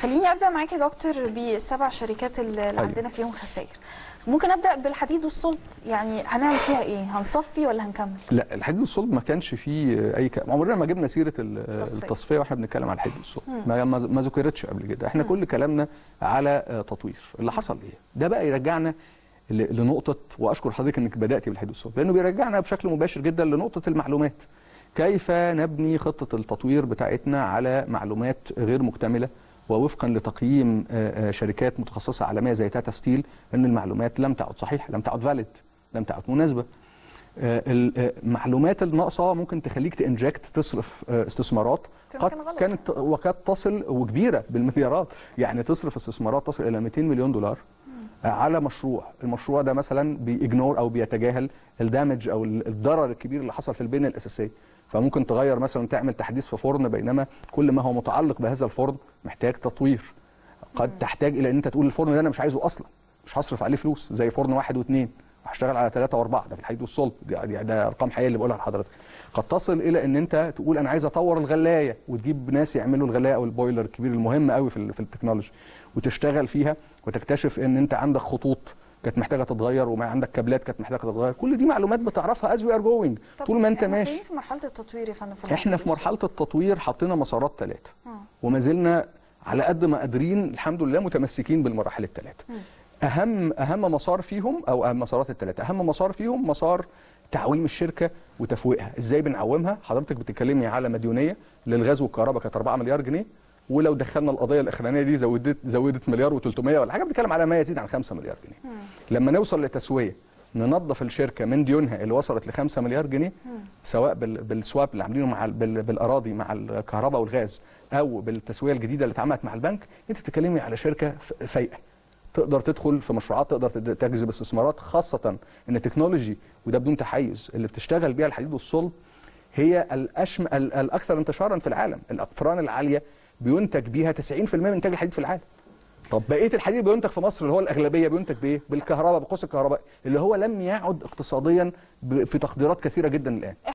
خليني ابدا معاك يا دكتور بالسبع شركات اللي أيوة. عندنا فيهم خسائر ممكن ابدا بالحديد والصلب يعني هنعمل فيها ايه هنصفي ولا هنكمل لا الحديد والصلب ما كانش فيه اي ك... عمرنا ما جبنا سيره ال- التصفية. التصفيه واحنا بنتكلم على الحديد والصلب ما ما ما ذكرتش قبل كده احنا كل كلامنا على آه، تطوير اللي حصل ايه ده بقى يرجعنا ل- لنقطه واشكر حضرتك انك بدات بالحديد والصلب لانه بيرجعنا بشكل مباشر جدا لنقطه المعلومات كيف نبني خطه التطوير بتاعتنا على معلومات غير مكتمله ووفقا لتقييم آه، آه، شركات متخصصه عالميه زي تاتا ستيل ان المعلومات لم تعد صحيحه لم تعد فاليد لم تعد مناسبه آه، المعلومات الناقصه ممكن تخليك تنجكت تصرف آه، استثمارات في قد مكان غلط. كانت وقد تصل وكبيره بالمليارات يعني تصرف استثمارات تصل الى 200 مليون دولار آه، على مشروع المشروع ده مثلا بيجنور او بيتجاهل الدامج او ال- الضرر الكبير اللي حصل في البنيه الاساسيه فممكن تغير مثلا تعمل تحديث في فرن بينما كل ما هو متعلق بهذا الفرن محتاج تطوير قد تحتاج الى ان انت تقول الفرن ده انا مش عايزه اصلا مش هصرف عليه فلوس زي فرن واحد واثنين وهشتغل على ثلاثة وأربعة ده في الحديد والصلب دي, دي ده أرقام حقيقية اللي بقولها لحضرتك قد تصل إلى إن أنت تقول أنا عايز أطور الغلاية وتجيب ناس يعملوا الغلاية أو البويلر الكبير المهم قوي في, ال- في التكنولوجي وتشتغل فيها وتكتشف إن أنت عندك خطوط كانت محتاجه تتغير وما عندك كابلات كانت محتاجه تتغير كل دي معلومات بتعرفها از وي ار جوينج طب طول ما انت احنا ماشي فين في مرحله التطوير يا فندم في احنا الحديد في مرحله التطوير حطينا مسارات ثلاثه آه. وما زلنا على قد ما قادرين الحمد لله متمسكين بالمراحل الثلاثه اهم اهم مسار فيهم او أهم مسارات الثلاثه اهم مسار فيهم مسار تعويم الشركه وتفويقها ازاي بنعومها حضرتك بتتكلمي على مديونيه للغاز والكهرباء كانت 4 مليار جنيه ولو دخلنا القضيه الاخرانيه دي زودت زودت مليار و300 ولا حاجه بنتكلم على ما يزيد عن 5 مليار جنيه لما نوصل لتسويه ننظف الشركه من ديونها اللي وصلت ل 5 مليار جنيه سواء بال- بالسواب اللي عاملينه مع ال- بال- بالاراضي مع الكهرباء والغاز او بالتسويه الجديده اللي اتعملت مع البنك انت بتتكلمي على شركه ف- فايقه تقدر تدخل في مشروعات تقدر تد- تجذب استثمارات خاصه ان التكنولوجي وده بدون تحيز اللي بتشتغل بيها الحديد والصلب هي الأشم ال- الاكثر انتشارا في العالم الاقطران العاليه بينتج بيها 90% من انتاج الحديد في العالم طب بقيه الحديد بينتج في مصر اللي هو الاغلبيه بينتج بايه؟ بالكهرباء بقوس الكهرباء اللي هو لم يعد اقتصاديا ب- في تقديرات كثيره جدا الان